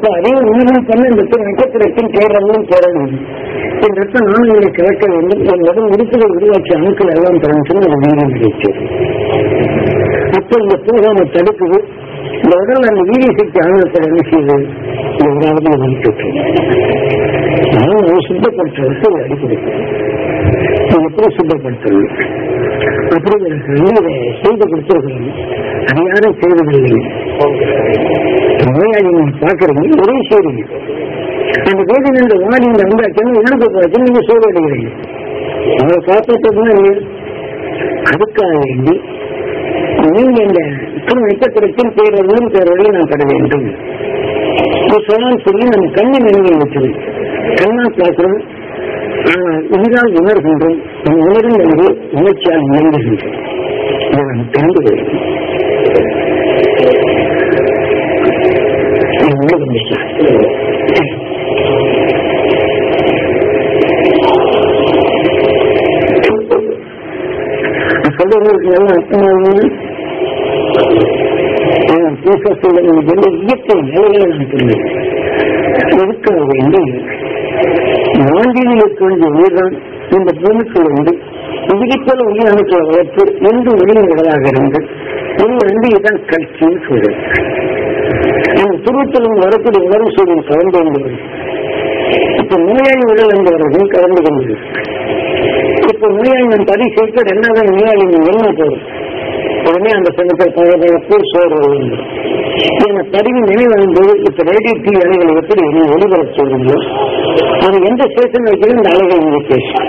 அப்ப அதே உயிரின் பண்ண இந்த திரு நட்சத்திரத்தின் தேடலும் தேடணும் என்றப்ப நாணயங்களை கிடக்க வேண்டும் என்பது உறுப்புகளை உருவாக்கிய அணுக்கள் எல்லாம் தரணும் ஒரு வீரியம் கிடைச்சது அப்ப இந்த போகாம தடுக்குது இந்த உடல் அந்த வீரிய சக்தி ஆணவத்தை என்ன செய்யுது எவராவது ஒதுக்கிட்டு நான் சுத்தப்படுத்துறதுக்கு ஒரு அடிப்படை இது எப்படி சுத்தப்படுத்துறது அப்படி எனக்கு வந்து இதை செய்து கொடுத்துருக்கீங்க அது யாரும் செய்வதில்லைங்க நோயாளி நீங்க பாக்குறீங்க ஒரே செய்றீங்க அந்த வேதனை இந்த வாடி இந்த வந்தாச்சுன்னு உள்ளுக்கு போச்சு நீங்க சோறு அடைகிறீங்க அவரை காப்பாற்றதுன்னா அதுக்காக வேண்டி நீங்க இந்த திரு நட்சத்திரத்தின் பேரவர்களும் பேரவர்களையும் நான் பெற வேண்டும் சொல்லான்னு சொல்லி நம்ம கண்ணை நினைவு வச்சிருக்கோம் கண்ணா பார்க்கிறோம் உயிரால் உணர்கின்றோம் நம் உணரும் என்று உணர்ச்சியால் உணர்கின்றோம் இதை நாம் கண்டு வேண்டும் சொல்றவங்களுக்கு நல்ல அர்த்தமாகும் பேச இயற்கை நிலைகளை நான் தெரியும் இருக்க வேண்டி நான்கில் இருக்க வேண்டிய உயிர்தான் இந்த பூமிக்குள் வந்து உயிரிப்போல உயிர் அணுக்களை வளர்ப்பு என்று ஒளியின் உடலாக இருந்து இது வந்து இதுதான் கட்சின்னு சொல்றது அந்த துருவத்திலும் வரக்கூடிய உணர்வு சூழல் கலந்து கொண்டது இப்ப நோயாளி உடல் என்று வரதும் கலந்து கொண்டது இப்ப நோயாளி நான் பதி சேர்க்க ரெண்டாவது நோயாளி என்ன போதும் உடனே அந்த பெண்ணுக்கு பழப்பழப்பு சோறு வந்துடும் இந்த பதிவு நினைவடைந்தது இப்ப ரேடியோ டிவி அலைகளை எப்படி நீ ஒளிபரப்பு சொல்றீங்களோ அது எந்த ஸ்டேஷன் வைக்கிறது இந்த அலைகள் நீங்க பேசும்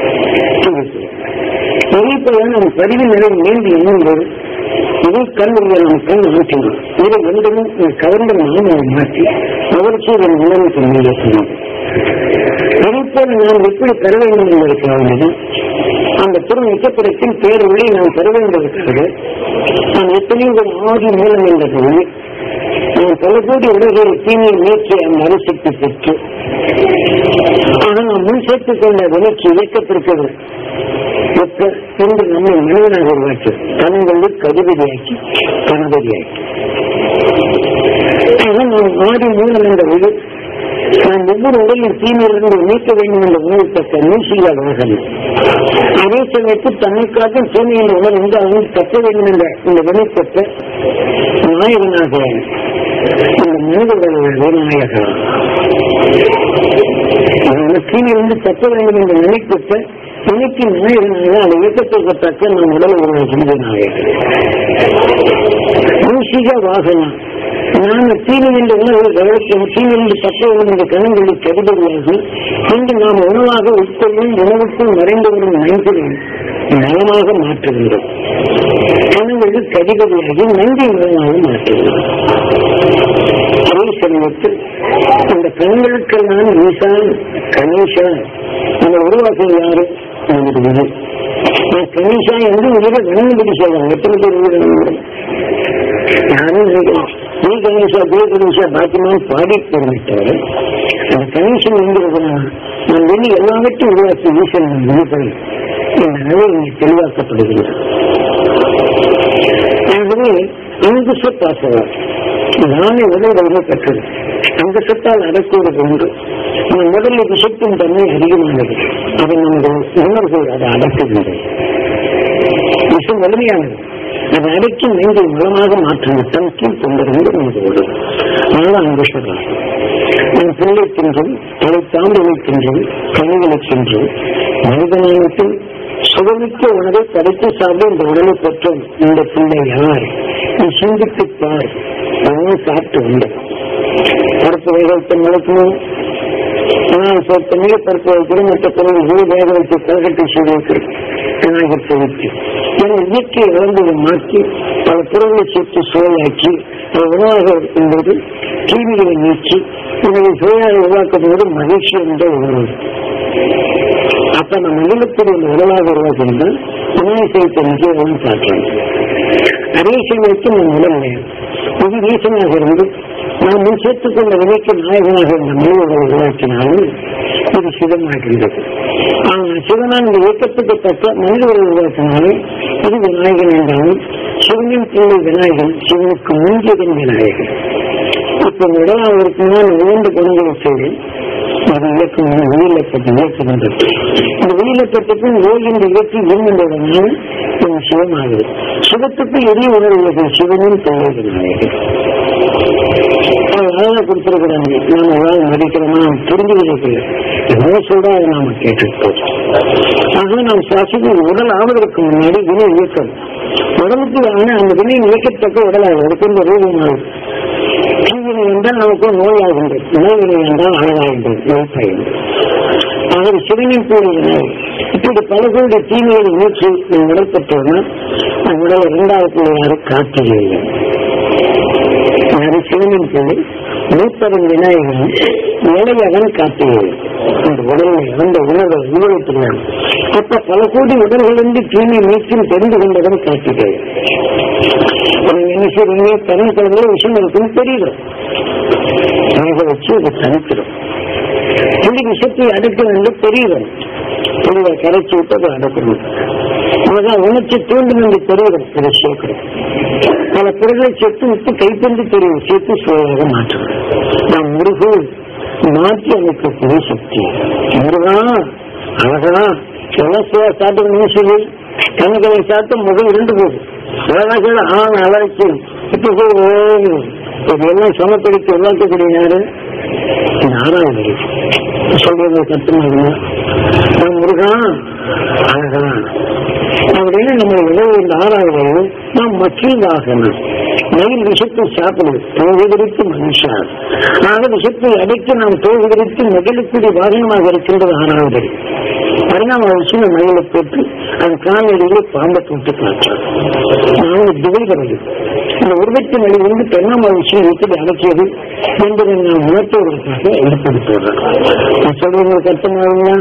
இதேபோல நம்ம பதிவு நிலையை மீண்டு எண்ணும்போது இதை கல்வியை நம்ம கண் மாற்றணும் இதை ரெண்டுமே கவர்ந்த நாம மாற்றி அவருக்கு ஒரு நிலைமைக்கு முன்னேற்றணும் அதேபோல நாம் எப்படி பெற வேண்டும் என்பதற்காக அந்த திரு நட்சத்திரத்தின் பேரொழி நாம் பெற வேண்டுவதற்காக நாம் எத்தனையோ ஒரு ஆதி மூலம் என்ற பொழுது நாம் பல கோடி உலகில் தீமையை நீக்கி அந்த அரசுக்கு பெற்று ஆக நாம் முன் சேர்த்துக் கொண்ட விலைக்கு இயக்கத்திற்கிறது ஒத்த என்று நம்மை மனிதனாக உருவாக்கி தனங்களை கதிபதியாக்கி கணபதியாக்கி ஆக நாம் ஆதி மூலம் என்ற பொழுது நான் ஒவ்வொரு உடலின் தீமையிலிருந்து நீக்க வேண்டும் என்ற உணர்த்தக்க நீசியால் உலகம் அதே சமயத்தில் தன்னை காட்டும் தூய்மை என்ற உணர்வு உண்டாகும் தக்க வேண்டும் என்ற இந்த வினைப்பட்ட நாயகனாக இந்த மனிதர்கள் விநாயகர் தீமையிலிருந்து தக்க வேண்டும் என்ற நினைப்பட்ட நினைக்கு நாயகனாக அந்த இயக்கத்திற்கு தக்க நம் உடலை உருவாக்கின்ற நாயகர் மூசிக வாசனம் நான் தீமை என்ற உணர்வு கவனிக்கும் தீமை என்று பற்ற என்ற கணங்களை கருதுகிறார்கள் இன்று நாம் உணவாக உட்கொள்ளும் உணவுக்குள் மறைந்து வரும் நன்றினை நலமாக மாற்றுகின்றோம் கணங்களுக்கு கதிபதியாகி நன்றி நலமாக மாற்றுகிறோம் அதே சமயத்தில் அந்த கண்களுக்கெல்லாம் ஈசான் கணேசா நம்ம உருவாக்குவது யாரு நமது உயிர் கணேசா என்று உயிரை வண்ணம்படி சொல்றாங்க எத்தனை பேர் உயிரை யாரும் நினைக்கலாம் நீ கணேசா தே கணேசா பாக்கியமான் பாடி போகிறேன் அந்த கணேசன் என்கிறதுனா நான் வெளி எல்லாவற்றையும் உருவாக்கி ஈஸ்வரன் விழிப்பதை இந்த நிலை இங்கே தெளிவாக்கப்படுகிறது ஆகவே அங்கு சொத்தாசவா நானே உடல் வலிமை பெற்றது அந்த சொத்தால் அடக்குவது போன்று நம் உடலில் விஷத்தின் தன்மை அதிகமானது அதை நமது உணர்வு அதை அடக்குகின்றது விஷம் வலிமையானது அதை அடக்கி நெஞ்சை மூலமாக மாற்றும் தனக்கில் தொண்டர்கள் நமது உடல் அதனால் அங்கு சொல்றார் நம் பிள்ளை தின்றும் அதை தாண்டவை தின்றும் கனிகளை தின்றும் மனிதனானத்தில் சுகமிக்க உணவை படைத்து சார்ந்து இந்த உடலை பெற்றோம் இந்த பிள்ளை யார் நீ சிந்தித்து பார் அவன் சாப்பிட்டு வந்தோம் பருப்பு வேக வைத்த முழக்கணும் தமிழ் பருப்பு வைக்கிறோம் மற்ற பொருள் வீடு வேக வைத்து கல்கட்டை சூடு வைக்கிறோம் விநாயகர் சதுர்த்தி என இயற்கை இழந்ததை மாற்றி பல பொருள்களை சேர்த்து சுவையாக்கி அதை உணவாக இருக்கும்போது தீமைகளை நீக்கி இதனை சுவையாக உருவாக்கும்போது மகிழ்ச்சி என்ற உணர்வு அப்ப நம்ம மகிழக்கூடிய இந்த உடலாக உருவாக்கியிருந்தால் உணவு செய்த நிகழ்வுன்னு பார்க்கலாம் அதே சமயத்தில் நம்ம உடல் இது வீசனாக இருந்து நாம் முன் சேர்த்துக் கொண்ட விலைக்கு நாயகனாக இந்த மனிதர்களை உருவாக்கினாலும் இது சிவமாகின்றது ஆனால் சிவனான் இந்த இயக்கத்துக்கு தக்க மனிதர்களை உருவாக்கினாலும் இது விநாயகன் என்றாலும் சிவனின் பிள்ளை விநாயகன் சிவனுக்கு முந்தியதன் விநாயகன் இப்ப உடலாக இருக்குன்னா உயர்ந்த குணங்களை செய்து அது இயக்கம் உயிரிழப்பட்டு இயக்குகின்றது இந்த உயிரிழப்பட்டுக்கும் ஓய்கின்ற இயக்கி இருந்ததுனால இவன் சிவமாகுது சிவத்துக்கு எரிய உணர்வுகள் சிவனும் தேவையில்லை அழகா கொடுத்திருக்கிறாங்க நாம ஏதாவது நடிக்கிறோமா நாம் புரிஞ்சுக்கிறதுக்கு என்ன சொல்றா அதை நாம கேட்டுட்டு ஆக நாம் சுவாசிக்க உடல் ஆவதற்கு முன்னாடி வினை இயக்கம் உடலுக்கு ஆன அந்த வினை இயக்கத்தக்க உடலாகும் அதுக்கு இந்த ரூபமாகும் தீவினை என்றால் நமக்கு நோயாகின்றது நோய்வினை என்றால் அழகாகின்றது நோய் பயன்றது ஆகவே சிவனின் கூறுகிறார் இப்படி பல கோடி தீமையை நீக்கி நாம் உடற்பட்டோம்னா நம் உடலை இரண்டாவது பிள்ளையாரு காத்திரில்லை அது சிவனின் பிள்ளை மூத்தவன் விநாயகன் இளையவன் காத்திரில்லை அந்த உடலை அந்த உணர்வை அனுபவித்துள்ளான் அப்ப பல கோடி உடல்களிலிருந்து தீமை நீக்கும் தெரிந்து கொண்டவன் காத்திரில்லை என்ன செய்றீங்க தனி குழந்தை விஷயம் இருக்குன்னு தெரியுது அதை வச்சு அதை தனிக்கிறோம் புள்ளி விஷத்தை அடக்க வேண்டும் தெரியுது புள்ளியை கரைச்சி விட்டு அதை அடக்கணும் அதான் உணர்ச்சி தூண்டும் என்று தெரியுது அதை சேர்க்கிறோம் பல பொருட்களை சேர்த்து உப்பு கைப்பந்து தெரியும் சேர்த்து சுவையாக மாற்றணும் நாம் முருகு மாற்றி அமைக்கக்கூடிய சக்தி முருகா அழகா எல்லாம் சுவா சாப்பிடணும்னு சொல்லி கண்ணுகளை சாப்பிட்டு முகம் இருந்து போகுது அதெல்லாம் கூட ஆண் அழகு இப்ப போய் ஓடும் இது எல்லாம் சமப்படுத்தி எல்லாத்துக்கூடிய யாரு ஆறாவது சொல்றது கத்துமாங்க நான் முருகா அழகா அப்படின்னு நம்ம உணவு இந்த ஆறாவது நாம் மற்றதாகணும் மயில் விஷத்தை சாப்பிடுது தோகுதிரித்து மனுஷா ஆக விஷத்தை அடைத்து நாம் தோகுதிரித்து மகிழக்கூடிய வாகனமாக இருக்கின்றது ஆறாவது பரிணாம விஷயம் மயிலை போட்டு அந்த காலடியிலே பாம்பை போட்டு காட்டுறோம் நாங்கள் திவைகிறது இந்த உருவத்தின் வழி வந்து பெண்ணாம விஷயம் எப்படி அடக்கியது என்பதை நான் உணர்த்துவதற்காக ஏற்படுத்துகிறேன் சொல்றவங்களுக்கு அர்த்தமாகுங்களா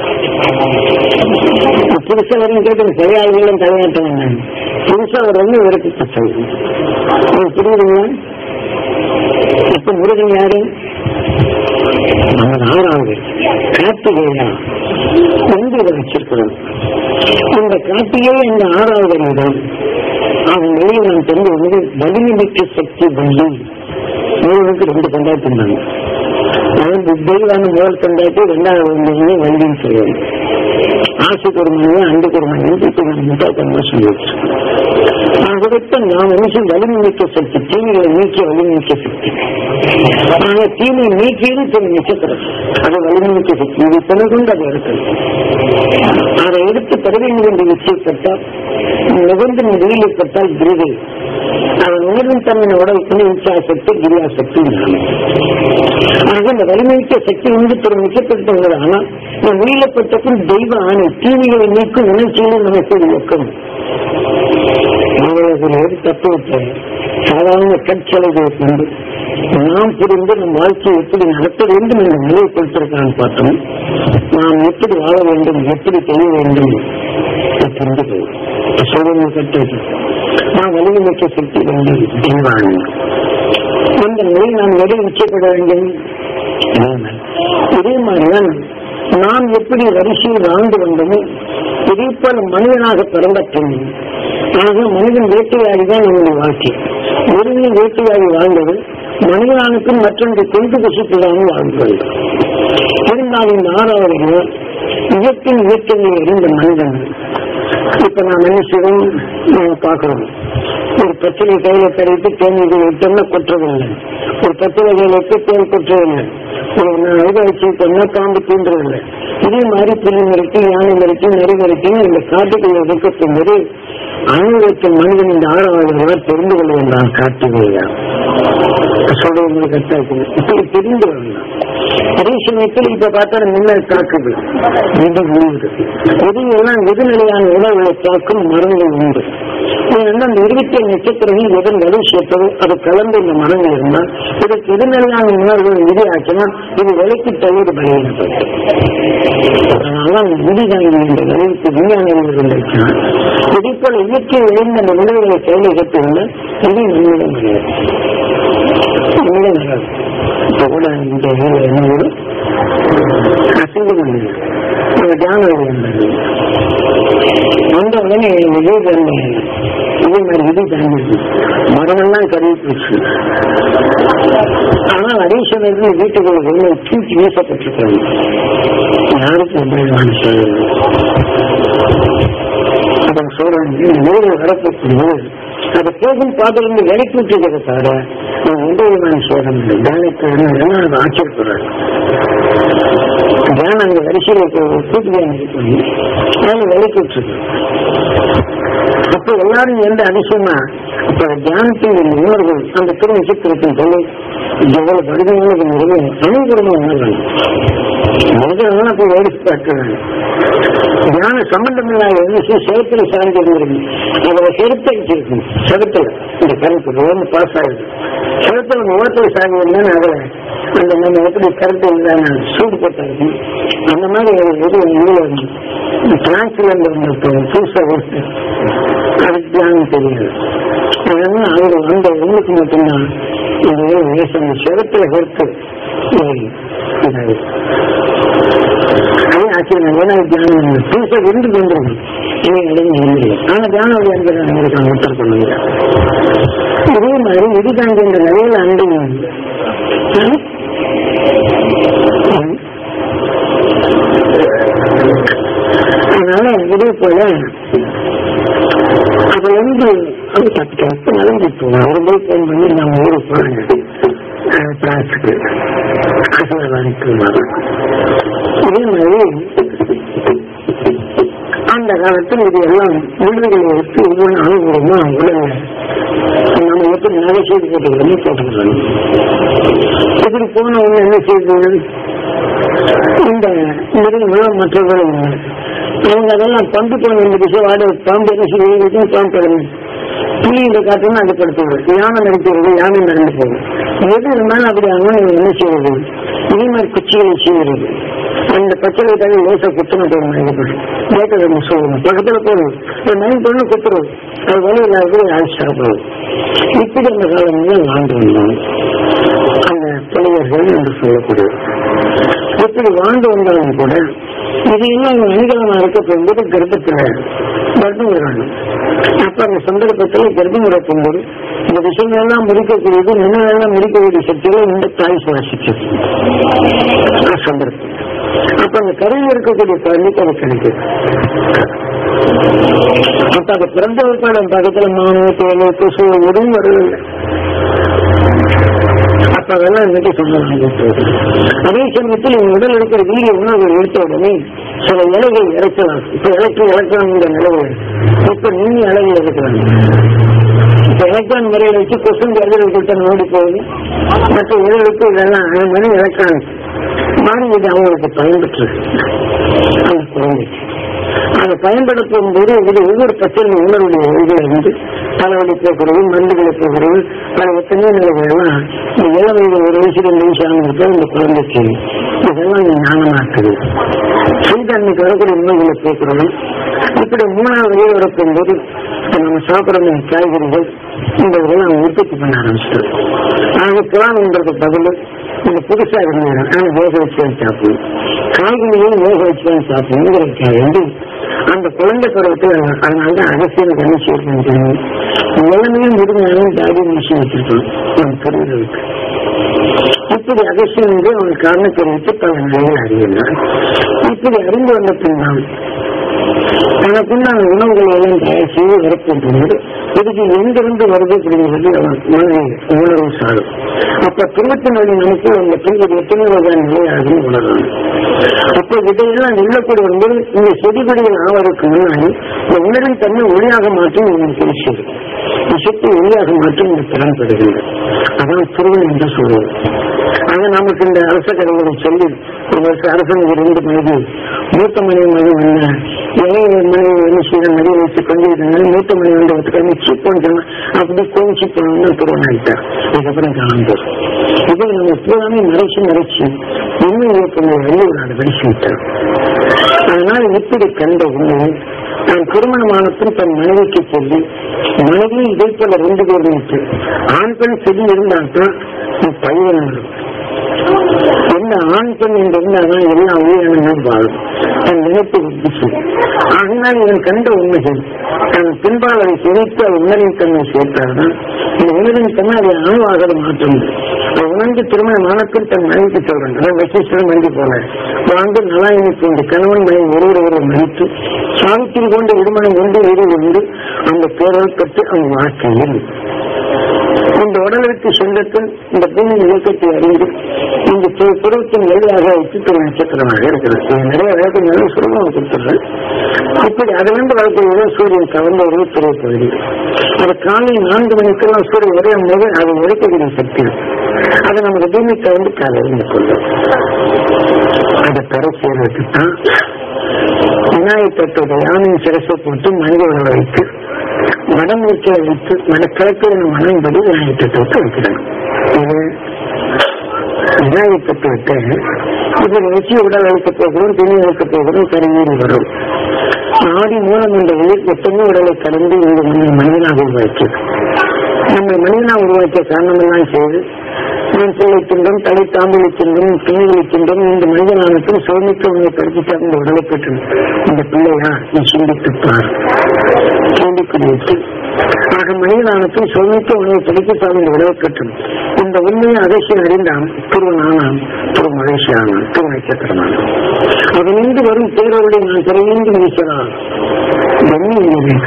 புதுசா வரையும் கேட்டு சரியாளர்களும் தலையாட்டம் புதுசா வர்றவங்க இவருக்கு செய்யும் புரியுதுங்களா இப்ப முருகன் யாரு அவர் ஆறாவது கார்த்திகேயா என்று இதை வச்சிருக்கிறோம் இந்த கார்த்திகை இந்த ஆறாவது இடம் அவன் வெளியே நான் தெரிந்து வந்து வலிமிக்க சக்தி வள்ளி முருகனுக்கு ரெண்டு கொண்டாட்டி இருந்தாங்க நான் தெய்வான முதல் கொண்டாட்டி ரெண்டாவது வண்டியும் வண்டின்னு சொல்லுவேன் ஆசைக்கு ஒரு மணி அண்டுக்கு ஒரு மணி இப்ப நான் முட்டாத்தனமா சொல்லி வச்சிருக்கேன் ஆகவே நாம் மனுஷன் வலிமிக்க சக்தி தீமைகளை நீக்கிய வலிமிக்க சக்தி ஆக தீமை நீக்கியது திரு நட்சத்திரம் அது வலிமிக்க சக்தி இது துணை கொண்டு அதை எடுக்கணும் அதை எடுத்து பெற வேண்டும் என்று நிச்சயப்பட்டால் நிகழ்ந்து வெளியிடப்பட்டால் கிருதி அவன் உணர்வின் தன்மை உடலுக்கு இச்சாசக்தி கிரியாசக்தி ஆக இந்த வலிமைக்க சக்தி வந்து பெரும் நிச்சயப்பட்டவர்கள் ஆனால் இந்த வெளியிடப்பட்டக்கும் தெய்வ ஆணை தீமைகளை நீக்கும் உணர்ச்சியிலும் நமக்கு இயக்கம் ஒரு தப்பு விட்டேன் சாதாரண கற்சலைகளை கொண்டு நாம் புரிந்து நம் வாழ்க்கையை எப்படி நடத்த வேண்டும் என்ற நிலையை கொடுத்திருக்கான்னு பார்த்தோம் நாம் எப்படி வாழ வேண்டும் எப்படி செய்ய வேண்டும் புரிந்து போய் சொல்வது கற்று நான் வலிமைக்க சக்தி வேண்டும் தெய்வான அந்த நிலை நாம் எதை நிச்சயப்பட வேண்டும் இதே மாதிரிதான் நாம் எப்படி வரிசையில் வாழ்ந்து வந்தோமோ இதே போல மனிதனாக பிறந்த பின் ஆக மனிதன் வேட்டையாடி தான் நம்முடைய வாழ்க்கை முருகன் வேட்டையாடி வாழ்ந்தது மனிதனுக்கும் மற்றொன்று கொண்டு பசித்துதான் வாழ்ந்தது இருந்தாலும் இந்த ஆறாவது இயற்கை இயக்கங்களில் இருந்த மனிதன் இப்ப நாம் என்ன செய்வோம் நாம பார்க்கிறோம் ஒரு பச்சளை கையில தரைத்து தேநீர் விட்டோம்னா கொற்றதில்லை ஒரு பச்சளை கையில வைத்து தேன் கொற்றதில்லை ஒரு இதை வச்சுட்டோம்னா பாம்பு தீன்றதில்லை இதே மாதிரி புலி மிரட்டி யானை மிரட்டி நெறி மிரட்டி இந்த காட்டுக்குள்ள இருக்கட்டும் போது அனுபவத்தில் மனிதன் இந்த ஆறாவது தெரிந்து கொள்ள வேண்டாம் காட்டுகையா சொல்றது கட்டாச்சு இப்படி தெரிந்து கொள்ளலாம் அதே சமயத்தில் இப்ப பார்த்தா முன்ன தாக்குது மீண்டும் உண்டு எது எல்லாம் எதிர்நிலையான உணவுகளை தாக்கும் மரங்கள் உண்டு அந்த இருபத்தி ஏழு நட்சத்திரங்கள் எதன் வலு சேர்த்ததோ அது கலந்து இந்த மரங்கள் இருந்தால் இதற்கு எதிர்நிலையான உணர்வுகள் விதியாக்கினா இது விலைக்கு தவிர பலியிடப்பட்டு அதனால விதி தாங்கி என்ற நிலைக்கு விஞ்ஞானிகள் இருந்திருக்கிறார் இதே போல இயற்கை விளைந்த அந்த விளைவுகளை செயல்படுத்தியுள்ள இது நம்மிடம் கிடையாது நம்மிடம் கிடையாது இப்ப கூட இந்த ஊர்ல என்ன ஊரு அசிங்கம் தியான வந்த உடனே விஜய் அதே மாதிரி இது தாங்கிருக்கு மரமெல்லாம் கருவி போச்சு ஆனால் அதே சமயத்தில் வீட்டுக்குள்ள வெள்ளை தூக்கி வீசப்பட்டிருக்காங்க யாருக்கும் உபயோகமான செயல் அதன் சொல்றாங்க நூறு வரப்போகுது அதை போகும் பாத்திரம் விலைக்கு விட்டுக்கிறத தவிர நான் எந்த விதமான சேதம் இல்லை தியானத்தை அது ஆச்சரியப்படுறாரு தியானம் அந்த வரிசையில் கூட்டு தியானம் இது பண்ணி நான் விலைக்கு விட்டுருக்கு அப்ப எல்லாரும் எந்த அதிசயமா அப்ப தியானத்தின் உணர்வு அந்த திரு நட்சத்திரத்தின் தொலை எவ்வளவு கடிதமானது நிறைய அனைவருமே உணர்வாங்க மனிதர்கள் அப்படி வேடிக்கை பார்க்கிறாங்க ஞான சம்பந்தம் இல்லாத விஷயம் செலுத்துல சார்ந்திருக்கிறது அதுல செலுத்தடிச்சிருக்கும் செலுத்தல இந்த கருத்து ரோடு பாஸ் ஆகுது செலுத்தல முகத்துல சார்ந்திருந்தா அதுல அந்த நம்ம எப்படி கருத்து இல்லாம சூடு போட்டிருக்கும் அந்த மாதிரி ஒரு இது பிரான்ஸ்ல இருந்து புதுசா இருக்கு அதுக்கு தியானம் தெரியாது அதனால அவங்க அந்த உங்களுக்கு மட்டும்தான் இது நேசம் செலுத்துல கருத்து இதாகுது அதே ஆச்சரியம் ஏன்னா தியானம் புதுசா இருந்து கொண்டிருக்கும் இனி அடைந்து இல்லை ஆனா தியானம் வழி அன்பு நம்மளுக்கு ஒருத்தர் பண்ணுங்க இதே மாதிரி இதுதாங்க இந்த நிலையில அன்பு அதனால இதே போல அது வந்து அது பத்து பத்து நடந்து போவோம் அவர் போய் போன் பண்ணி நம்ம ஊருக்கு போறாங்க பிரான்ஸுக்கு ஆசீர்வாதிக்கு இதே மாதிரி அந்த காலத்தில் இது எல்லாம் விடுதலை எடுத்து ஒவ்வொரு அனுபவமா உடனே நம்ம எப்படி நகை செய்து போட்டுக்கிறோமோ போட்டுக்கிறோம் இப்படி போன உடனே என்ன செய்யுது இந்த மிருகங்களும் மற்றவர்களும் அவங்க அதெல்லாம் பந்து போன இந்த விஷயம் வாட பாம்பு என்ன செய்யும் பாம்பு கிடந்து புலியில காட்டுன்னு அது படுத்துவது யானை நடக்கிறது யானை நடந்து போகும் எது இருந்தாலும் அப்படி அவங்க என்ன செய்வது இதே மாதிரி குச்சிகளை செய்கிறது அந்த பச்சளை தவிர லேசா குத்துன போகணும் எழுதப்படும் கேட்கறது சொல்லணும் பக்கத்துல போகணும் ஒரு நைன் பொண்ணு குத்துறது அது வழி இல்லாத அழைச்சிட்டு போகுது இப்படி அந்த காலங்களில் வாழ்ந்து வந்தோம் அந்த பழையர்கள் என்று சொல்லக்கூடியது இப்படி வாழ்ந்து வந்தாலும் கூட இது எல்லாம் அணிகலமா இருக்க போகும்போது கர்ப்பத்துல கர்ப்பம் வரணும் அப்ப அந்த சந்தர்ப்பத்துல கர்ப்பம் வரப்போகும்போது இந்த விஷயங்கள்லாம் முடிக்கக்கூடியது நினைவெல்லாம் முடிக்கக்கூடிய சக்தியில இந்த தாய் சுவாசிக்கிறது சந்தர்ப்பம் அப்ப அந்த கருவில் இருக்கக்கூடிய குழந்தைக்கு அது கிடைக்குது அப்ப அது பிறந்த ஒரு பக்கத்துல மானு தேவை கொசு எதுவும் வரவில்லை அப்ப அதெல்லாம் இன்னைக்கு சொன்னாங்க அதே சமயத்தில் இந்த உடல் இருக்கிற வீரிய உணவு எடுத்த உடனே சில இலைகள் இறக்கலாம் இப்ப இலக்கு இலக்கலாம் இந்த நிலவு இப்ப நீங்க இலகு இறக்கலாம் இப்ப எலக்ட்ரான் முறையை வச்சு கொசுங்க எதிர்ப்பு ஓடி போகுது மற்ற எதிர்ப்பு இதெல்லாம் அது மாதிரி எலக்ட்ரானிக் மாறி இது அவங்களுக்கு பயன்பட்டு அந்த குழந்தைக்கு அதை பயன்படுத்தும் போது இது ஒவ்வொரு பச்சையும் உணர்வுடைய இதுல இருந்து தலைவலி போக்குறது மருந்துகளை போக்குறது பல எத்தனையோ நிலைகள்லாம் இந்த இளம் வயது ஒரு வயசு ரெண்டு வயசு ஆனதுக்கு இந்த குழந்தைக்கு இதெல்லாம் ஞானமாக்குது சீதன்மைக்கு வரக்கூடிய உணவுகளை போக்குறது இப்படி மூணாவது வயது வரப்போம் போது நம்ம சாப்பிடுற காய்கறிகள் இந்த இதெல்லாம் உற்பத்தி பண்ண ஆரம்பிச்சிட்டோம் ஆக புறாணுன்றது பதில் இந்த புதுசா இருந்தது ஆனா வேக வச்சு தான் சாப்பிடணும் காய்கறிகளும் வேக வச்சு தான் சாப்பிடணுங்கிறதுக்காக வந்து அந்த குழந்தை பருவத்தில் அதனாலதான் அரசியல் கண்ணி சேர்க்கணும் இளமையும் முருங்காலும் தாடி மிஷின் வச்சிருக்கணும் நம்ம கருவிகளுக்கு இப்படி அகசியம் வந்து அவன் காரணத்தை வைத்து பல நிலையில் அறியலாம் இப்படி அறிந்து வந்த பின்னால் தனக்குண்டான உணவுகளை எல்லாம் தயார் செய்து வரப்போன்றது இதுக்கு எங்கிருந்து வருது அப்படிங்கிறது அவன் மனதில் உணர்வு சாடும் அப்ப துன்பத்தின் வழி நமக்கு அந்த பெண்கள் எத்தனை வகையான நிலையாகுன்னு உணரணும் அப்ப இதையெல்லாம் நில்லக்கூடிய வரும்போது இந்த செடிபடிகள் ஆவதற்கு முன்னாடி இந்த உணர்வின் தன்மை ஒளியாக மாற்றும் உங்களுக்கு தெரிச்சது விஷத்தை ஒளியாக மாற்றும் இந்த திறன் பெறுகிறது அதான் திருவன் என்று சொல்வது ஆக நமக்கு இந்த அரச கதைகளை சொல்லி ஒரு வருஷம் அரசனுக்கு ரெண்டு மனைவி மூத்த மனைவி மனைவி வந்த இளைய மனைவி என்ன செய்த மனைவி வச்சு கொண்டு இருந்தாங்க மூத்த மனைவி வந்து ஒத்துக்காம சீப் பண்ணுறாங்க அப்படி கோவிச்சு போனோம்னு திருவன் ஆயிட்டார் அதுக்கப்புறம் காணும் போது இது நம்ம பூராமே மறைச்சு மறைச்சு இன்னும் இயக்கங்களை வெளியே நாடு வெளிச்சு விட்டார் அதனால இப்படி கண்ட உண்மையை நான் திருமணமானத்தும் தன் மனைவிக்கு சொல்லி மனைவியும் இதே போல ரெண்டு பேர் இருக்கு ஆண் பெண் செடி இருந்தால்தான் பையன் எந்த ஆண் பெண் என்று இருந்தால்தான் எல்லா உயிரினங்களும் வாழும் தன் நினைப்பு விட்டு ஆனால் இவன் கண்ட உண்மைகள் தன் பின்பால் அதை சிதைத்து அது உணரின் தன்மை சேர்த்தார்கள் இந்த உணரின் தன்மை அதை அணுவாக மாற்றும் அதை உணர்ந்து திருமணமானத்தில் தன் மனைவிக்கு சொல்றான் அதான் வசிஷ்டன் மண்டி போல வாழ்ந்து நலாயினை கொண்டு கணவன் மனைவி ஒருவர் ஒருவர் மதித்து சாவித்திரி கொண்டு விடுமனம் கொண்டு உயிரை கொண்டு அந்த பேரல் பெற்று அவன் வாழ்க்கையில் இந்த உடலுக்கு சொந்தத்தில் இந்த பூமியின் இயக்கத்தை அறிந்து இந்த பு- பருவத்தின் எல்லையாக வைத்து நட்சத்திரமாக இருக்கிறது இது நிறைய வேதங்களை சுலபமாக கொடுத்துடுறேன் இப்படி அதிலிருந்து வரக்கூடிய சூரியன் கவர்ந்த ஒரு பெரிய பகுதி அது காலை நான்கு மணிக்கெல்லாம் சூரியன் உதயம் போது அதை எடுக்கக்கூடிய சக்தி அது நமக்கு பூமி கவர்ந்து காலையில் கொள்ளும் அதை பெற செய்வதற்கு தான் விநாயகர் தத்துவத்தை யானையின் சிரசை போட்டு மனித உணவை வைத்து வடமூர்ச்சியை வைத்து வடக்கிழக்கிற மனம்படி விநாயகர் தத்துவத்தை வைக்கிறாங்க இது விநாயகர் தத்துவத்தை இதில் வச்சு உடல் வைக்கப் போகிறோம் துணி வைக்கப் போகிறோம் கருவீறி வரும் ஆதி மூலம் என்ற உயிர் எத்தனையோ உடலை கடந்து இந்த மனித- மனிதனாக உருவாக்கியது நம்ம மனிதனா உருவாக்கிய காரணமெல்லாம் செய்து நான் பிள்ளை தின்றும் தலை தாம்பளை தின்றும் பிள்ளைகளை தின்றும் இந்த மனிதனானத்தில் சோமிக்க உன்னை படித்து இந்த உடலை பெற்று இந்த பிள்ளையா நீ சிந்தித்துப் பார் கேள்விக்குறியிட்டு ஆக மனிதனானத்தில் சோமிக்க உணவை படித்து இந்த உடலை பெற்றும் இந்த உண்மையை அதிர்ச்சி அறிந்தான் திருவனானான் திரு மலேசியானான் திரு நட்சத்திரனான் அதனின்று வரும் பேரோடு நான் திரையீந்து வீசலாம் என்ன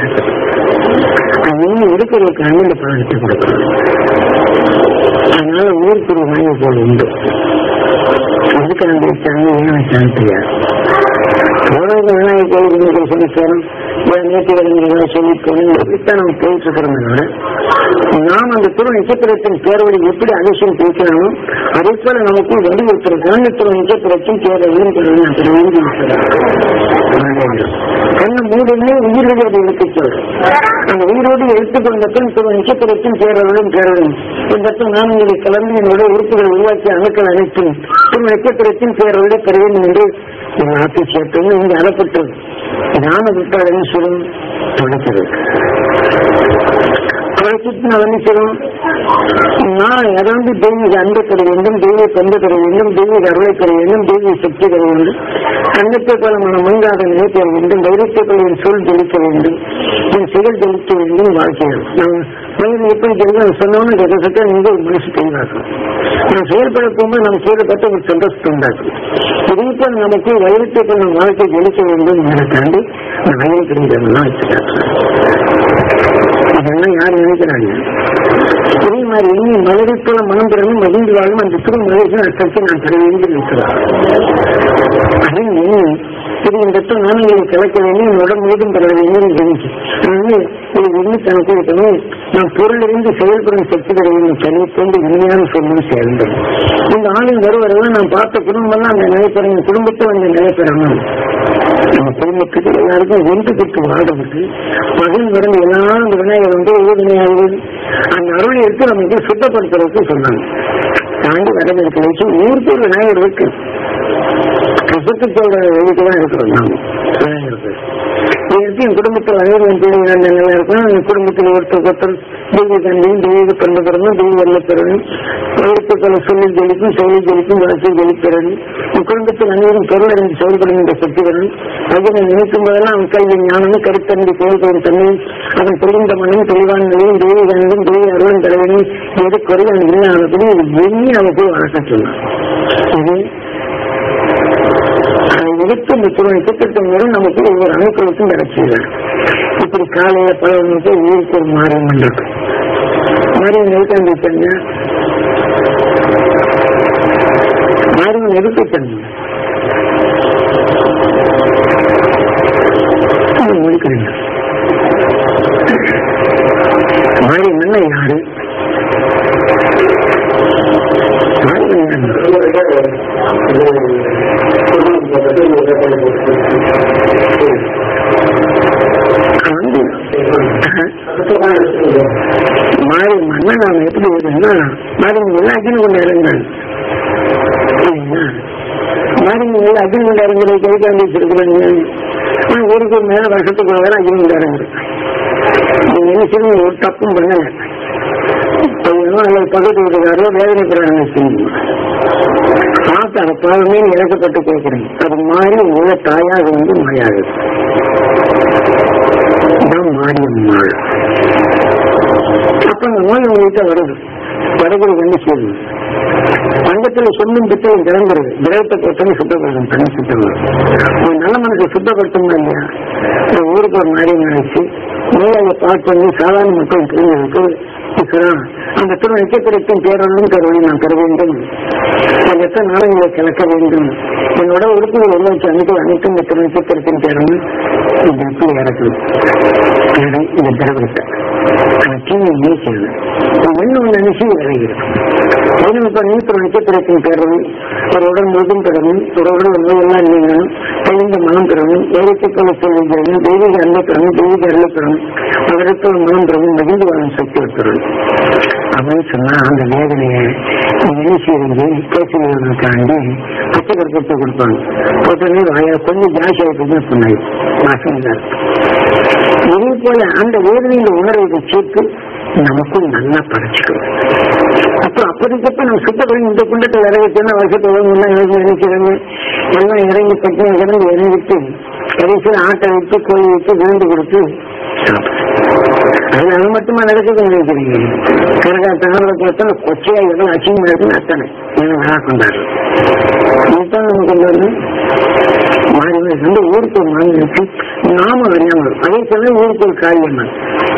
அது இருக்கிறதுக்கு அண்ணன் பழத்தை கொடுக்கணும் அதனால ஊருக்கு வாங்கி போல உண்டு அதுக்கு அந்த வச்சாங்க ஏன் வச்சாங்க தெரியாது போனவங்க விநாயகர் கோயிலுக்கு சொல்லி போறோம் ஏன் நேற்று விளங்குறதா சொல்லி போகணும் இப்படித்தான் நம்ம போயிட்டு இருக்கிறோம் நாம் அந்த துரு நட்சத்திரத்தின் பேரவழி எப்படி அதிசயம் பிடிக்கிறானோ அதே போல நமக்கு வலியுறுத்துறோம் திரு நட்சத்திரத்தின் பேரவழியும் கண்ண மூடுமே உயிரோடு அதை எடுத்துச் சொல்றோம் அந்த உயிரோடு எடுத்துக்கொண்ட பின் திரு நட்சத்திரத்தின் பேரவளும் பேரவளும் இந்த இடத்தில் நான் உங்களை கலந்து என்னுடைய உறுப்புகளை உருவாக்கிய அணுக்கள் அனைத்தும் திரு நட்சத்திரத்தின் பேரவளை பெற வேண்டும் என்று என் ஆட்சி சேர்த்தது இங்கு அறப்பட்டது ஞான விட்டாளை சொல்லும் தொடக்கிறது அவருக்கு நான் என்ன செய்யணும் நான் இறந்து தெய்வீக அன்பை பெற வேண்டும் தெய்வ பண்பு பெற வேண்டும் தெய்வீக அருளை பெற வேண்டும் தெய்வீக சக்தி பெற வேண்டும் தங்கத்தை போல மன மங்காத நிலை பெற வேண்டும் தைரியத்தை போல என் சொல் ஜெயிக்க வேண்டும் என் செயல் ஜெயிக்க வேண்டும் வாழ்க்கையில் நான் மனிதன் எப்படி ஜெயிக்க சொன்னோன்னு ரகசத்தை நீங்க ஒரு மனசு தெளிவாக்கும் நான் செயல்பட போகும்போது நம்ம செயல்பட்டு ஒரு சந்தோஷத்தை உண்டாக்கும் இதே போல நமக்கு வைரத்தை போல நம்ம வாழ்க்கை ஜெயிக்க வேண்டும் என தாண்டி நான் வயல் கிடைக்கிறதெல்லாம் அதெல்லாம் யார் நினைக்கிறாங்க இதே மாதிரி எண்ணி மலரை போல மனம் பிறந்து மகிழ்ந்து வாழும் அந்த திரு மலேசிய சக்தி நான் பெற வேண்டும் இருக்கிறார் அதை எண்ணி இது இந்த இடத்துல நாணயங்களை கலக்க வேண்டும் என்னோட முழுதும் பெற வேண்டும் நினைச்சு இது எண்ணி தனக்கு இருக்கணும் நான் பொருளிலிருந்து செயல்படும் சக்தி பெற வேண்டும் தனி கொண்டு இனிமையான சொல்லும் சேர்ந்தேன் இந்த ஆணின் வருவரெல்லாம் நான் பார்த்த குடும்பம்லாம் அந்த நினைப்பேன் குடும்பத்தை வந்து நினைப்பெறணும் நம்ம குடும்பத்துக்கு எல்லாருக்கும் ஒன்று பெற்று வாழ்றதுக்கு மகன் பிறந்து எல்லாரும் இந்த விநாயகர் வந்து ஊர்வினையாகுது அந்த அருளை எடுத்து நமக்கு சுத்தப்படுத்துறதுக்கு சொன்னாங்க தாண்டி வரவேற்க வச்சு ஊருக்கு ஒரு விநாயகர் இருக்கு கசத்துக்கோட எழுத்து தான் இருக்கிறோம் நாம விநாயகருக்கு எடுத்து என் குடும்பத்தில் அனைவரும் பிள்ளைகள் நல்லா இருக்கும் என் குடும்பத்தில் ஒருத்தர் ஒருத்தர் தெய்வ தந்தையும் தெய்வ பண்பு பிறனும் தெய்வ வெள்ள பிறனும் எழுத்துக்களை சொல்லி ஜெயிக்கும் செயலி ஜெயிக்கும் வளர்ச்சி ஜெயிப்பிறன் என் குடும்பத்தில் அனைவரும் பொருள் அறிந்து செயல்படும் இந்த சக்தி வரணும் அதனை நினைக்கும் போதெல்லாம் அவன் கல்வி ஞானமும் கருத்தறிந்து செயல்படும் தன்மையும் அவன் தெளிந்த மனம் தெளிவான நிலையும் தெய்வ கண்ணும் தெய்வ அருளும் தலைவனும் எது குறையும் இல்லாதபடி எண்ணி அவன் போய் வளர்க்க சொன்னான் இது அதை எடுத்து இந்த துறை திட்டத்தின் மூலம் நமக்கு ஒவ்வொரு அமைப்புகளுக்கும் கிடைச்சிடுறார் இப்படி காலையில பழவனுக்கு ஊருக்கு ஒரு மாறியம் இருக்கு மாறியம் எதுக்கு வச்சிருங்க மாறியம் எதுக்கு வச்சிருங்க முடிக்கிறீங்க மாறியம் என்ன யாரு மாறியம் மாறி மன்னன் அவன் எப்படி வருதுன்னா மாறி எல்லாம் அக்னி கொண்டு இறங்குறாங்க மாறி எல்லாம் அக்னி கொண்டு இறங்குறது கைக்கு வந்து வச்சிருக்கிறாங்க ஊருக்கு மேல வருஷத்துக்கு வேற அக்னி கொண்டு இறங்குறேன் நீங்க என்ன செய்யணும் ஒரு தப்பும் பண்ணல பையனோ அல்லது பக்கத்து வீட்டுக்காரோ வேதனைப்படுறாங்க செய்யணும் பார்த்து அந்த பாவமே இறக்கப்பட்டு கேட்கிறேன் அது மாதிரி உள்ள தாயாக வந்து மாயாகுது இதான் மாரியம்மாள் அப்ப அந்த நோய் உங்ககிட்ட வருது வருகிறது என்ன செய்யுது பண்டத்துல சொல்லும் பித்தளை திறந்துருது திரவத்தை பொறுத்தவரை சுத்தப்படுத்தும் தண்ணி சுத்தப்படுத்தும் ஒரு நல்ல மனசை சுத்தப்படுத்தணும் இல்லையா ஒரு ஊருக்கு ஒரு மாதிரி நினைச்சு நோயாளியை பார்த்து வந்து சாதாரண மக்கள் தெரிஞ்சதுக்கு இருக்கிறான் அந்த திரு நட்சத்திரத்தின் பேரொன்றும் கருவை நான் பெற வேண்டும் என் எத்தனை நாளங்களை கலக்க வேண்டும் என்னோட உறுப்புகள் உருவாச்சு அனைத்து அனைத்தும் இந்த திரு நட்சத்திரத்தின் பேரொன்று இந்த இப்படி இறக்குது இது இந்த திரவத்தை தீமை நீக்கிறது இன்னும் நினைச்சு விளைகிறது மேலும் இப்ப நீத்திர நட்சத்திரத்தின் பெறவும் ஒரு உடல் முழுதும் பெறவும் ஒரு உடல் நோயெல்லாம் நீங்களும் தெளிந்த மனம் பெறவும் ஏகத்தை போல செல்வீர்கள் தெய்வீக அன்பை பெறவும் தெய்வீக அருளை பெறவும் அவருக்கு மனம் பெறவும் மகிழ்ந்து வாழும் சக்தி பெறவும் அப்படின்னு சொன்னா அந்த வேதனையை என்ன செய்வீங்க பேசுவதற்காண்டி பச்சை கருப்பத்தை கொடுப்பாங்க உடனே வாயா கொஞ்சம் ஜாஸ்தி ஆயிட்டு சொன்னாங்க மாசம் தான் இதே போல அந்த வேதனையில உணர்வை சேர்த்து நமக்கும் நல்லா படைச்சுக்கணும் அப்ப அப்போதைக்கப்ப நம்ம சுத்தப்படி இந்த குண்டத்தை இறங்க சொன்ன வருஷத்தை எல்லாம் இறங்கி நினைக்கிறாங்க எல்லாம் இறங்கி பட்டு இறங்கி இறங்கிட்டு கடைசியில் ஆட்டை விட்டு கோழி விட்டு விழுந்து கொடுத்து அது அது மட்டுமா நடக்குது நினைக்கிறீங்க கரகா தகவலை பார்த்தா கொச்சையா எவ்வளவு அச்சிங்கமா இருக்குன்னு அத்தனை இவங்க நல்லா கொண்டாடு இதுதான் நம்ம கொண்டு வரணும் மாறி மாறி வந்து ஊருக்கு ஒரு மாறி இருக்கு நாம அறியாமல் அதே போல ஊருக்கு ஒரு காளியம்மன்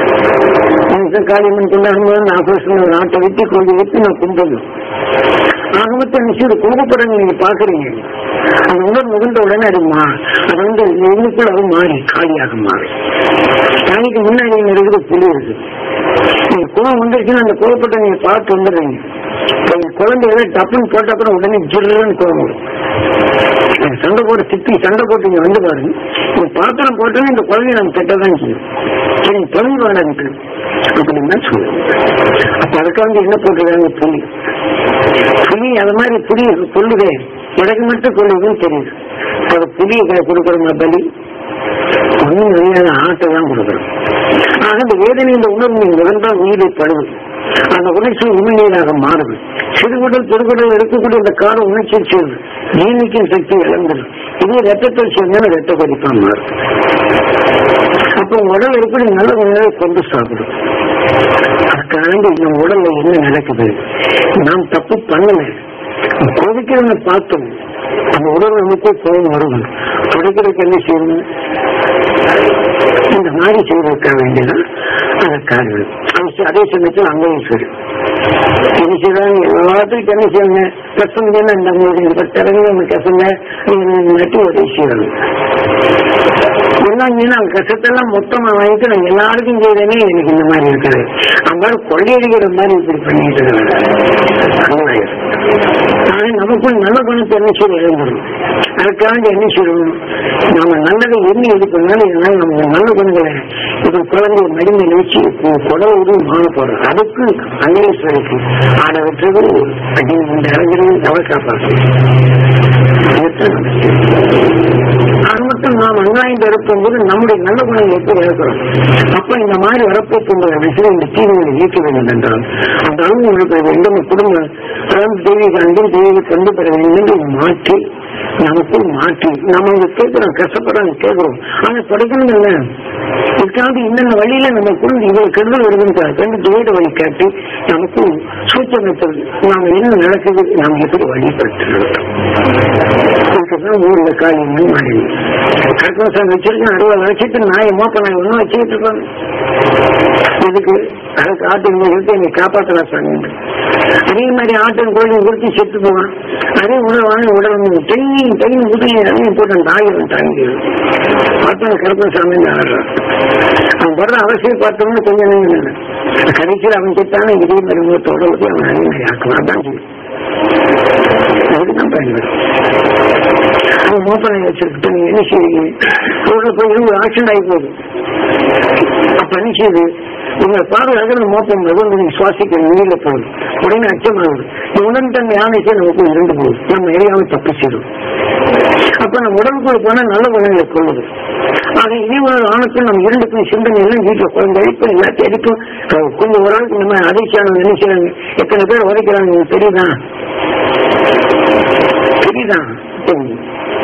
காளியம்மன் கொண்டாடும்போது நான் ஆபரேஷன் ஒரு நாட்டை விட்டு கொண்டு விட்டு நான் கும்பிடணும் ஆக மொத்தம் நிச்சயம் கும்பப்படம் நீங்க பாக்குறீங்க அந்த உணர்வு முகந்த உடனே அது மா அது வந்து உள்ளுக்குள்ள அது மாறி காலியாக மாறி நாளைக்கு முன்னாடி இங்க இருக்குது புலி இருக்கு நீங்க கோவம் வந்துருச்சுன்னா அந்த கோவப்பட்ட நீங்க பார்த்து வந்துடுறீங்க இப்ப குழந்தை ஏதாவது டப்புன்னு போட்ட அப்புறம் உடனே ஜில்லுன்னு கோவம் வரும் நீங்க சண்டை போட்டு திட்டி சண்டை போட்டு இங்க வந்து பாருங்க நீங்க பாத்திரம் போட்டோன்னு இந்த குழந்தைய நம்ம கெட்டதான் செய்யும் சரி தொழில் வேணாங்க அப்படின்னு தான் சொல்லுவோம் அப்ப அதுக்காக என்ன போட்டுருக்காங்க புலி புலி அது மாதிரி புலி சொல்லுதே எனக்கு மட்டும் சொல்லுதுன்னு தெரியுது அது புலியை கொடுக்குறோமா பலி ஒன்றும் தெரியாத ஆட்டை தான் கொடுக்குறோம் ஆக இந்த வேதனை இந்த உணர்வு முதல்தான் உயிரை படுது அந்த உணர்ச்சி உமிழ்நீராக மாறுது சிறுகுடல் பெருகுடல் இருக்கக்கூடிய இந்த காரம் உணர்ச்சி செய்யுது நீதிக்கும் சக்தி இழந்துடும் இது ரத்தத்தில் சேர்ந்தால் ரத்த கொதிப்பா மாறும் அப்போ உடல் எப்படி நல்ல உணவை கொண்டு சாப்பிடும் அதுக்காண்டி நம்ம உடல்ல என்ன நடக்குது நாம் தப்பு பண்ணல கொதிக்கிறவங்க பார்த்தோம் அந்த உடல் நமக்கு கோபம் வரும் தொடக்கிறதுக்கு என்ன செய்யணும் இந்த மாதிரி செய்திருக்க வேண்டியதான் அதற்காக அதே சமயத்தில் அங்கேயும் சரி என்ன செய்யறாங்க எல்லாத்துக்கும் என்ன செய்யுங்க கஷ்டம் தானே இந்த உங்களுக்கு திறங்க நம்ம கஷ்டம் நட்டு உதவி செய்யணும் எல்லாம் ஏன்னா கஷ்டத்தெல்லாம் மொத்தமா வாங்கிட்டு நான் எல்லாருக்கும் செய்யறேனே எனக்கு இந்த மாதிரி இருக்குது அவங்க கொள்ளையடிக்கிற மாதிரி இப்படி பண்ணிட்டு இருக்காங்க நமக்குள் நல்ல குணத்தை என்ன செய்ய இழந்துடும் அதுக்காக என்ன செய்யணும் நாம நல்லதை எண்ணி இது பண்ணாலும் இதனால நம்ம நல்ல குணங்களை இப்ப குழந்தை மடிமையில வச்சு குடல் உதவி மாற போறோம் அதுக்கு அங்கேஸ்வருக்கு ஆட விட்டுறது அப்படின்னு இந்த இறங்குறது அவ காப்பாற்று அது மட்டும் நாம் அங்காய்ந்து இருக்கும் போது நம்முடைய நல்ல குணங்கள் எப்படி இருக்கிறோம் அப்ப இந்த மாதிரி வரப்போகின்ற விஷயம் இந்த தீர்வுகளை நீக்க வேண்டும் என்றால் அந்த அளவு உங்களுக்கு வேண்டும் குடும்ப அதாவது தெய்வீக அன்பும் தெய்வீக கொண்டு பெற வேண்டும் என்று மாற்றி நமக்கு மாற்றி நம்ம இங்க கேட்கிறோம் கஷ்டப்படுறோம் கேட்கிறோம் ஆனா தொடக்கணும் இல்ல இதுக்காக இன்னென்ன வழியில நமக்குள் இவ்வளவு கெடுதல் வருதுன்னு ரெண்டு துவைட வழி காட்டி நமக்கு சூச்சமத்தில் நாம என்ன நடக்குது நாம் எப்படி வழிபடுத்துறோம் இதுக்குதான் ஊர்ல காலியம்மன் மாறி கற்பசாமி வச்சிருக்கேன் அறுபது லட்சத்து நாயை மோப்ப நாய் ஒன்னும் வச்சுக்கிட்டு இருப்பாங்க இதுக்கு அதுக்கு ஆட்டு இருக்கு என்னை காப்பாற்றலாம் சொன்னீங்க அதே மாதிரி ஆட்டன் கோழி குறித்து செத்து போவான் அதே உணவான உடல் டையும் டையும் முதலையும் அதையும் போட்டு அந்த ஆயிரம் தாங்கி பார்த்தா கருப்பசாமி ஆடுறான் அவன் வர்ற அவசியம் பார்த்தோம்னு கொஞ்சம் நேரம் கடைசியில் அவன் செத்தான இதே மருமத்தோட போய் அவன் அதே மாதிரி ஆக்கலாம் தான் செய்யும் அதுக்குதான் பயன்படும் அவன் மோப்பனை வச்சிருக்கிட்டு நீங்க என்ன செய்வீங்க ரோட்ல போய் இருந்து ஆக்சிடென்ட் ஆகி போகுது அப்ப என்ன செய்யுது உங்களை பாதுகாக்கிற மோப்பம் போது நீங்க சுவாசிக்கிற நீர்ல போகுது உடனே அச்சமாகுது உடன் தன்மை ஆணைச்சே நமக்கு இருந்து போகுது நம்ம எரியாம தப்பு செய்யும் அப்ப நம்ம உடம்புக்குள்ள போனா நல்ல குணங்களை கொள்ளுது ஆக இதே ஒரு ஆணுக்கும் நம்ம இரண்டுக்கும் சிந்தனை எல்லாம் வீட்டுல குழந்தை அழிப்பு எல்லாத்தையும் அடிக்கும் கொஞ்சம் ஒரு ஆளுக்கு நம்ம அதிர்ச்சியான என்ன செய்யறாங்க எத்தனை பேர் உரைக்கிறாங்க உங்களுக்கு தெரியுதா சரிதான் தெரியும்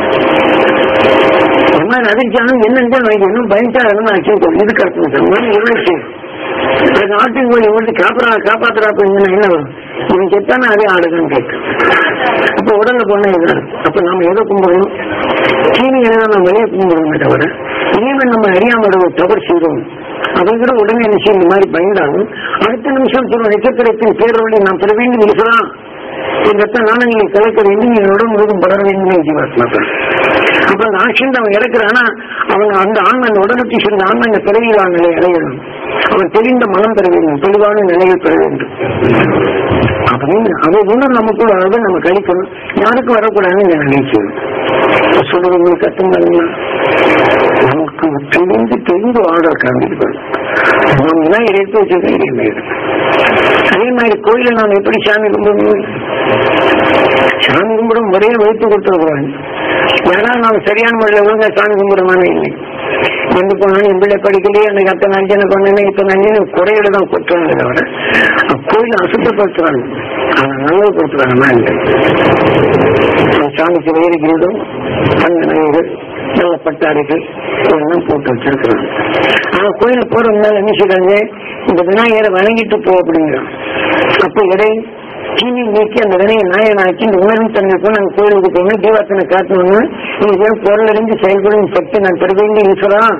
இந்த மாதிரி அதிர்ச்சியாலும் என்னன்னு வைக்க இன்னும் பயன்டா என்ன ஆச்சு இது கட்டணும் சார் மாதிரி எவ்வளவு அது ஆட்டுக்கு போய் எவ்வளவு காப்பாறா காப்பாத்துறா போய் என்ன வரும் இவன் செத்தானா அதே ஆடுதான் கேட்கும் அப்ப உடல்ல போனா இதுதான் அப்ப நாம எதை கும்பிடணும் சீனி எல்லாம் நம்ம வெளியே கும்பிடுவோமே தவிர இனிமேல் நம்ம அறியாம ஒரு தவறு செய்வோம் அவன் கூட உடனே என்ன செய்யும் இந்த மாதிரி பயந்தாலும் அடுத்த நிமிஷம் சொல்ற நட்சத்திரத்தின் பேரோடு நாம் பெற வேண்டும் இருக்கலாம் இந்த நாணயங்களை கலைக்க வேண்டும் என்னோட முழுதும் படர வேண்டும் ஜீவாத்மாக்கள் அப்ப அந்த ஆக்ஷன் அவன் இறக்குறானா அவன் அந்த ஆண் அந்த உடலுக்கு சேர்ந்த ஆண் அந்த பிறவியிலான நிலை அடையணும் அவன் தெளிந்த மனம் பெற வேண்டும் தெளிவான நிலையை பெற வேண்டும் அப்படின்னு அதை ஒன்று நமக்குள்ள அதை நம்ம கழிக்கணும் யாருக்கும் வரக்கூடாதுன்னு இந்த நினைச்சு சொல்றது உங்களுக்கு அர்த்தம் பாருங்களா நமக்கு தெரிந்து தெரிந்து வாழ்ற காண்பிப்பாங்க நாம் எல்லாம் எடுத்து வச்சிருக்கேன் அதே மாதிரி கோயில நாம் எப்படி சாமி கும்பிடணும் சாமி கும்பிடும் முறையை வைத்து கொடுத்துருக்குறாங்க ஏன்னா நாம் சரியான முறையில் ஒழுங்கா சாமி கும்பிடுமான இல்லை எந்த போனாலும் என் பிள்ளை படிக்கலையே எனக்கு அத்தனை அஞ்சனை பண்ணனே இத்தனை அஞ்சனை குறையில தான் கொட்டுறாங்க தவிர கோயில் அசுத்தப்படுத்துறாங்க ஆனா நல்லது கொடுத்துறாங்கன்னா இல்லை சாமிக்கு வயிறு கிரீடம் தங்க நகைகள் நல்ல பட்டாடைகள் இதெல்லாம் போட்டு வச்சிருக்கிறாங்க ஆனா கோயிலுக்கு போறதுனால என்ன செய்றாங்க இந்த விநாயகரை வணங்கிட்டு போ அப்படிங்கிறான் அப்ப இடை சீனி நீக்கி அந்த வினையை நாயனாக்கி இந்த உணர்வு தன்மைக்கு நாங்கள் கோயிலுக்கு போகணும் தீபாத்தனை காட்டணும்னு நீங்க பொருள் அறிந்து செயல்படும் சக்தி நான் பெற வேண்டிய ஈஸ்வரன்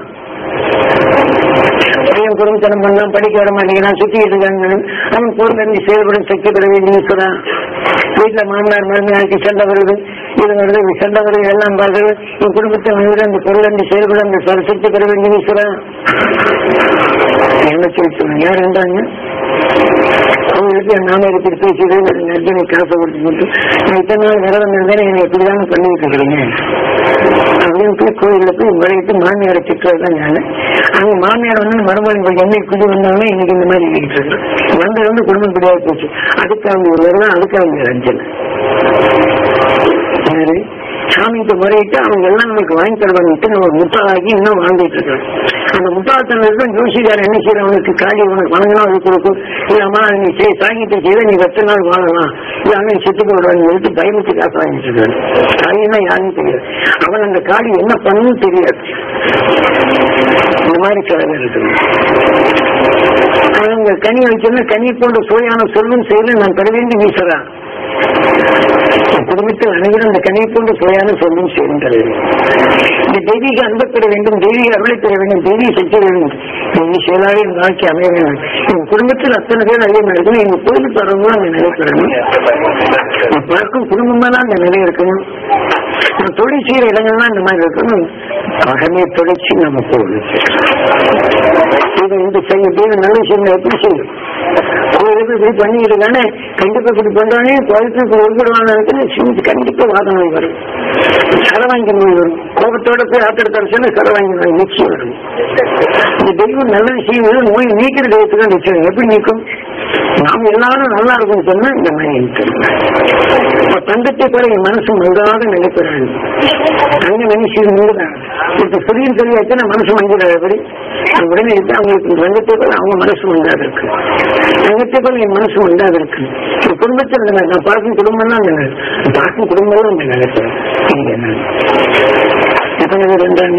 பையன் குடும்பத்தனம் பண்ணா படிக்க வர மாட்டேங்கிறான் சுத்திட்டு இருக்காங்க அவன் பொருள் அறிந்து செயல்படும் சக்தி பெற வேண்டிய ஈஸ்வரன் வீட்டுல மாமனார் மருமையாக்கி சண்டை வருது இது வருது இது சண்டை வருது எல்லாம் பார்க்குது என் குடும்பத்தை வந்து அந்த பொருள் அறிந்து செயல்படும் அந்த சக்தி பெற வேண்டிய ஈஸ்வரன் என்ன சொல்லி சொல்லுங்க யார் இருந்தாங்க அவங்களுக்கு என் மாமியார் இப்படி பேசுது நர்ஜனை காசை கொடுத்து போட்டு நான் இத்தனை நாள் விரதம் இருந்தேன் என்னை எப்படிதான் பண்ணிட்டு இருக்கிறீங்க அப்படின்னு போய் கோயில்ல போய் முறையிட்டு மாமியாரை திட்டுறது தான் நான் அவங்க மாமியார் வந்து மறுபடியும் போய் என்னை குடி வந்தாங்கன்னா இன்னைக்கு இந்த மாதிரி இருக்கிட்டு இருக்கு வந்தது வந்து குடும்பம் கிடையாது போச்சு அதுக்கு அவங்க ஒரு வருடம் அதுக்கு அவங்க ரஞ்சனை யாரு சாமிக்கு முறையிட்டு அவங்க எல்லாம் நமக்கு வாங்கி தருவாங்கட்டு நம்ம முட்டாளாக்கி இன்னும் வாழ்ந்துட்டு இருக்கோம் அந்த முட்டாள்தனம் ஜோசிகார் என்ன செய்யறவனுக்கு காலி உனக்கு வணங்கினா அது கொடுக்கும் இல்லம்மா நீ செய் சாங்கிட்டு செய்த நீ எத்தனை நாள் வாழலாம் இல்ல நீ செத்து போடுவான்னு சொல்லிட்டு பயமுத்து காசு வாங்கிட்டு இருக்காரு காலினா யாருன்னு தெரியாது அவன் அந்த காலி என்ன பண்ணணும் தெரியாது இந்த மாதிரி சில பேர் இருக்குது அவங்க கனி வைக்கணும்னா கனி போன்ற சுவையான சொல்லும் செயலும் நான் பெற வேண்டி வீசுறேன் குடும்பத்தில் அனைவரும் அந்த கனியை போன்ற சுவையான சொல்லும் சேர்ந்தது இந்த தெய்வீக அன்பை பெற வேண்டும் தெய்வீக அருளை பெற வேண்டும் தெய்வீக சக்தி வேண்டும் தெய்வீக செயலாளி வாழ்க்கை அமைய வேண்டும் எங்க குடும்பத்தில் அத்தனை பேர் அதே மாதிரி இருக்கணும் எங்க கோயிலுக்கு வரவங்களும் அந்த நிலை பெறணும் நான் பார்க்கும் குடும்பமா தான் அந்த நிலை இருக்கணும் நான் தொழில் செய்யற இடங்கள்லாம் இந்த மாதிரி இருக்கணும் அகமே தொடர்ச்சி நம்ம போகணும் இது இந்த செய்ய பேர் நல்ல விஷயம் எப்படி செய்யும் கோயிலுக்கு இப்படி பண்ணிட்டு இருக்கானே கண்டிப்பா இப்படி பண்றானே கோயிலுக்கு உருப்படுவாங்க கண்டிப்பா வாதம் நோய் வரும் சரவாங்கி நோய் வரும் கோபத்தோட போய் ஆத்திர தரிசனம் சரவாங்கி நோய் நிச்சயம் வரும் இந்த தெய்வம் நல்ல விஷயம் நோய் நீக்கிற தெய்வத்துக்கு தான் நிச்சயம் எப்படி நீக்கும் நாம் எல்லாரும் நல்லா இருக்கும் சொன்னா இந்த மாதிரி நிற்கும் இப்ப தங்கத்தை போல என் மனசு மங்காத நினைக்கிறாங்க தங்க மனுஷன் மங்குதான் இப்ப புரியும் தெரியாச்சுன்னா மனசு மங்கிறாது எப்படி உடனே இருக்கு அவங்களுக்கு தங்கத்தை போல அவங்க மனசு மங்காத இருக்கு தங்கத்தை போல என் மனசு மங்காத இருக்கு ஒரு குடும்பத்தில் இருந்த நான் பார்க்கும் குடும்பம் தான் அந்த பார்க்கும் குடும்பம் தான் அந்த நினைக்கிறேன் இங்க என்ன எத்தனை பேர் இருந்தாங்க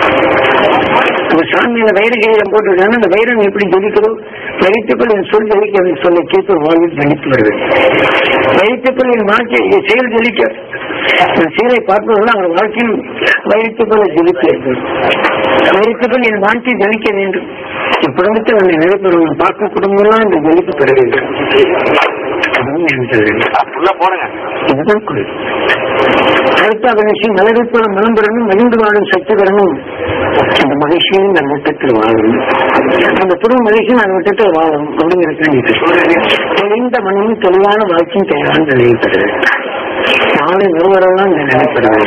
அந்த சாமியில வைரகிரியம் போட்டிருக்காங்க அந்த வைரம் எப்படி ஜெயிக்கிறோம் வைரத்துக்குள் என் சொல் ஜெயிக்க அதை சொல்ல கேட்டு வாழ்வில் ஜனித்து வருது வைரத்துக்குள் என் வாழ்க்கை என் செயல் ஜெயிக்க என் செயலை பார்ப்பதுதான் அவர் வாழ்க்கையில் வைரத்துக்குள்ள ஜெயிக்க வேண்டும் வைரத்துக்குள் என் வாழ்க்கை ஜெயிக்க வேண்டும் என் குடும்பத்தில் அந்த நிலைப்பெறும் நான் பார்க்கும் குடும்பம்லாம் இந்த ஜெயிப்பு பெற வேண்டும் அதுவும் நினைத்தது உள்ள போடுங்க இதுதான் குரல் அடுத்த விஷயம் மலரிப்போல மனம் பெறணும் மகிழ்ந்து வாழும் சக்தி பெறணும் அந்த மகிழ்ச்சியும் இந்த வட்டத்தில் வாழணும் அந்த புது மகிழ்ச்சியும் அந்த வட்டத்தில் வாழணும் அப்படிங்கிறது தெளிந்த மனமும் தெளிவான வாழ்க்கையும் தேவையான நிலைப்படுது நாளை ஒருவரெல்லாம் இந்த நிலைப்படுது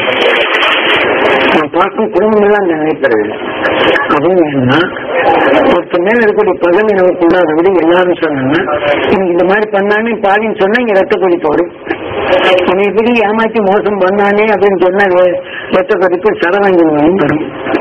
நான் பார்க்கும் குடும்பம் எல்லாம் இந்த நிலைப்படுது அதுவும் என்னன்னா ஒருத்தர் மேல இருக்கக்கூடிய பகமை நமக்கு இல்லாதபடி எல்லாரும் சொன்னாங்கன்னா இவங்க இந்த மாதிரி பண்ணானே பாலின்னு சொன்னா இங்க ரத்த கொதிப்பு வரும் என்னை இப்படி ஏமாத்தி மோசம் பண்ணானே அப்படின்னு சொன்னா ரத்த கொதிப்பு சரவாங்கி நோயும் வரும்